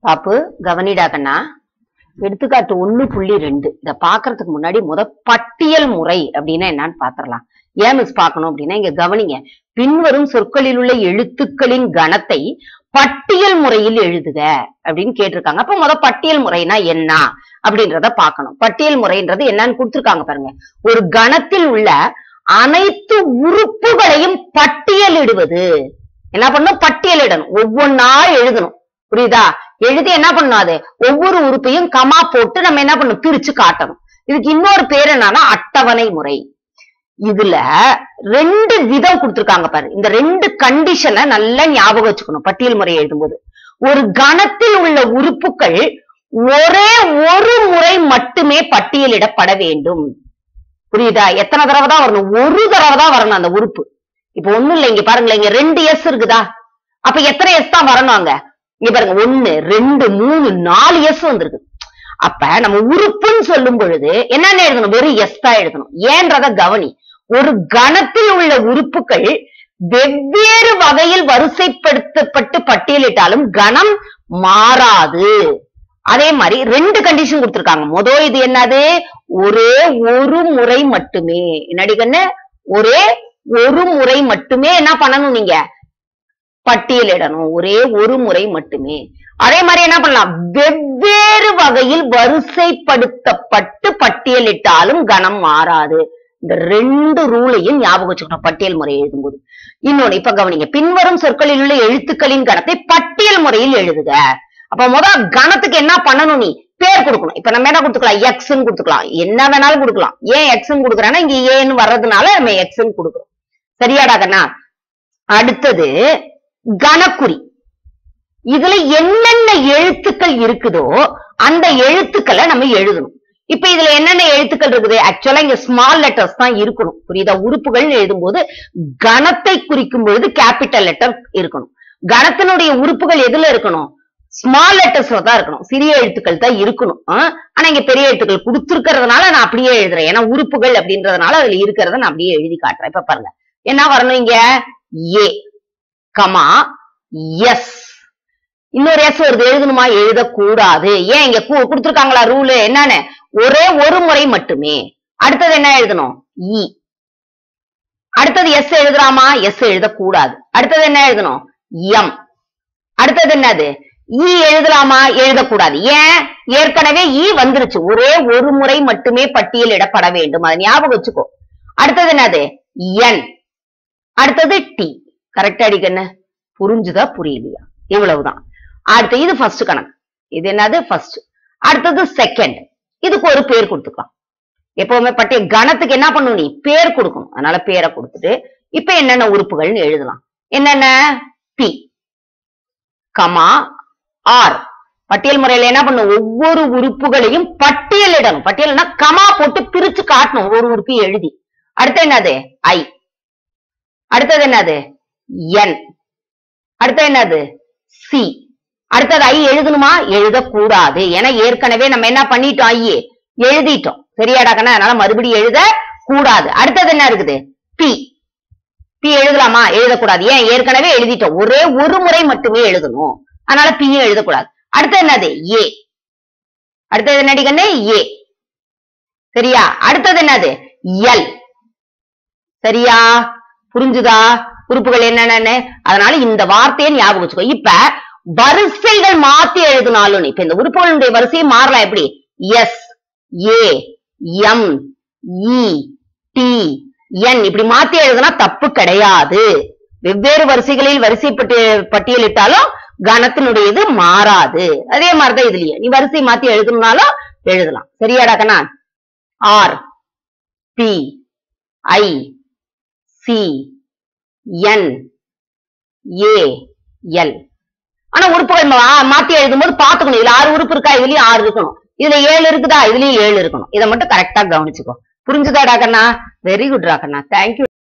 பாப்பு கவனிடா கண்ணா எடுத்துக்காட்டு ஒண்ணு புள்ளி ரெண்டு இத பாக்குறதுக்கு முன்னாடி முத பட்டியல் முறை அப்படின்னா என்னன்னு பாத்திரலாம் ஏன் மிஸ் பார்க்கணும் அப்படின்னா இங்க கவனிங்க பின்வரும் சொற்களில் உள்ள எழுத்துக்களின் கணத்தை பட்டியல் முறையில் எழுதுக அப்படின்னு கேட்டிருக்காங்க அப்ப முத பட்டியல் முறைனா என்ன அப்படின்றத பார்க்கணும் பட்டியல் முறைன்றது என்னன்னு கொடுத்திருக்காங்க பாருங்க ஒரு கணத்தில் உள்ள அனைத்து உறுப்புகளையும் பட்டியலிடுவது என்ன பண்ணணும் பட்டியலிடணும் ஒவ்வொன்னா எழுதணும் புரியுதா எழுதி என்ன பண்ணணும் அது ஒவ்வொரு உறுப்பையும் கமா போட்டு நம்ம என்ன பண்ணணும் பிரிச்சு காட்டணும் இதுக்கு இன்னொரு பேர் என்னன்னா அட்டவணை முறை இதுல ரெண்டு விதம் கொடுத்திருக்காங்க பாரு இந்த ரெண்டு கண்டிஷனை நல்லா ஞாபகம் வச்சுக்கணும் பட்டியல் முறை எழுதும்போது ஒரு கணத்தில் உள்ள உறுப்புகள் ஒரே ஒரு முறை மட்டுமே பட்டியலிடப்பட வேண்டும் புரியுதா எத்தனை தடவை தான் வரணும் ஒரு தடவை தான் வரணும் அந்த உறுப்பு இப்ப ஒண்ணும் இல்ல இங்க பாருங்களேன் இங்க ரெண்டு எஸ் இருக்குதா அப்ப எத்தனை எஸ் தான் வரணும் அங்க இங்க பாருங்க ஒண்ணு ரெண்டு மூணு நாலு எஸ் வந்திருக்கு அப்ப நம்ம உறுப்புன்னு சொல்லும் பொழுது என்னென்ன எழுதணும் வெறும் எஸ் தான் எழுதணும் ஏன்றத கவனி ஒரு கணத்தில் உள்ள உறுப்புகள் வெவ்வேறு வகையில் வரிசைப்படுத்தப்பட்டு பட்டியலிட்டாலும் கணம் மாறாது அதே மாதிரி ரெண்டு கண்டிஷன் கொடுத்திருக்காங்க முதல் இது என்னது ஒரே ஒரு முறை மட்டுமே என்னடி கண்ணு ஒரே ஒரு முறை மட்டுமே என்ன பண்ணணும் நீங்க பட்டியலிடணும் ஒரே ஒரு முறை மட்டுமே அதே மாதிரி என்ன பண்ணலாம் வெவ்வேறு வகையில் வரிசைப்படுத்தப்பட்டு பட்டியலிட்டாலும் கணம் மாறாது இந்த ரெண்டு ரூலையும் ஞாபகம் வச்சுக்கணும் பட்டியல் முறை எழுதும்போது இன்னொன்னு இப்ப கவனிங்க பின்வரும் சொற்களில் உள்ள எழுத்துக்களின் கணத்தை பட்டியல் முறையில் எழுதுக அப்ப முதல் கணத்துக்கு என்ன பண்ணணும் நீ பேர் கொடுக்கணும் இப்ப நம்ம என்ன கொடுத்துக்கலாம் எக்ஸ்ன்னு கொடுத்துக்கலாம் என்ன வேணாலும் கொடுக்கலாம் ஏன் எக்ஸ்ன்னு கொடுக்குறேன்னா இங்க ஏன்னு வர்றதுனால நம்ம எக்ஸ்ன்னு கொடுக்குறோம் சரியாடா கண்ணா அடுத்தது கணக்குறி இதுல என்னென்ன எழுத்துக்கள் இருக்குதோ அந்த எழுத்துக்களை நம்ம எழுதணும் இப்ப இதுல என்னென்ன எழுத்துக்கள் இருக்குது ஆக்சுவலா இங்க ஸ்மால் லெட்டர்ஸ் தான் இருக்கணும் புரியுதா உறுப்புகள் எழுதும்போது கணத்தை குறிக்கும் பொழுது கேபிட்டல் லெட்டர் இருக்கணும் கணத்தினுடைய உறுப்புகள் எதுல இருக்கணும் ஸ்மால் லெட்டர்ஸ்ல தான் இருக்கணும் சிறிய எழுத்துக்கள் தான் இருக்கணும் ஆ? ஆனா இங்க பெரிய எழுத்துக்கள் கொடுத்துருக்கிறதுனால நான் அப்படியே எழுதுறேன் ஏன்னா உறுப்புகள் அப்படின்றதுனால அதுல இருக்கிறத நான் அப்படியே எழுதி காட்டுறேன் இப்ப பாருங்க என்ன வரணும் இங்க ஏ கமா எஸ் இன்னொரு எஸ் வருது எழுதணுமா எழுதக்கூடாது ஏன் இங்க கு- கொடுத்திருக்காங்களா ரூல் என்னன்னு ஒரே ஒரு முறை மட்டுமே அடுத்தது என்ன எழுதணும் இ அடுத்தது எஸ் எழுதுறாமா எஸ் எழுதக்கூடாது அடுத்தது என்ன எழுதணும் எம் அடுத்தது என்னது இ எழுதலாமா எழுதக்கூடாது ஏன் ஏற்கனவே இ வந்துருச்சு ஒரே ஒரு முறை மட்டுமே பட்டியலிடப்பட வேண்டும் அதை ஞாபகம் வச்சுக்கோ அடுத்தது என்னது என் அடுத்தது டி கரெக்டா அடிக்கண்ணு புரிஞ்சுதா புரியலையா இவ்வளவுதான் அடுத்து இது ஃபர்ஸ்ட் கணக்கு இது என்னது ஃபர்ஸ்ட் அடுத்தது செகண்ட் இதுக்கு ஒரு பேர் கொடுத்துக்கலாம் எப்பவுமே பட்டிய கணத்துக்கு என்ன பண்ணணும் நீ பேர் கொடுக்கணும் அதனால பேரை கொடுத்துட்டு இப்ப என்னென்ன உறுப்புகள்னு எழுதலாம் என்னென்ன பி கமா ஆர் பட்டியல் முறையில என்ன பண்ணும் ஒவ்வொரு உறுப்புகளையும் பட்டியலிடணும் பட்டியல்னா கமா போட்டு பிரிச்சு காட்டணும் ஒவ்வொரு உறுப்பையும் எழுதி அடுத்து என்னது ஐ அடுத்தது என்னது என் அடுத்தது என்னது சி அடுத்தது ஐ எழுதணுமா எழுதக்கூடாது ஏன்னா ஏற்கனவே நம்ம என்ன பண்ணிட்டோம் ஐயே எழுதிட்டோம் சரியாடா கண்ணா அதனால மறுபடியும் எழுத கூடாது அடுத்தது என்ன இருக்குது பி பி எழுதலாமா எழுதக்கூடாது ஏன் ஏற்கனவே எழுதிட்டோம் ஒரே ஒரு முறை மட்டுமே எழுதணும் அதனால பியும் எழுதக்கூடாது அடுத்தது என்னது ஏ அடுத்தது என்னடி கண்ணு ஏ சரியா அடுத்தது என்னது எல் சரியா புரிஞ்சுதா உறுப்புகள் என்னென்னு அதனால இந்த வார்த்தையை ஞாபகம் வச்சுக்கோ இப்ப வரிசைகள் மாத்தி எழுதினாலும் நீ. இப்ப இந்த உறுப்புகளுடைய வரிசையை மாறலாம் எப்படி S A M E D N இப்படி மாத்தி எழுதுனா தப்பு கிடையாது வெவ்வேறு வரிசைகளில் வரிசைப்பட்டு பட்டியலிட்டாலும் கணத்தினுடையது மாறாது அதே மாதிரிதான் இதுலயே நீ வரிசை மாத்தி எழுதணும்னாலும் எழுதலாம் சரியாடா கண்ணா R P I C N A L ஆனா உறுப்புகள் மா- மாத்தி எழுதும்போது பாத்துக்கணும் இதுல ஆறு உறுப்பு இருக்கா இதுலயும் ஆறு இருக்கணும் இதுல ஏழு இருக்குதா இதுலயும் ஏழு இருக்கணும் இதை மட்டும் கரெக்டா கவனிச்சுக்கோ புரிஞ்சுதாடா கண்ணா வெரி குட் கண்ணா தேங்க்யூ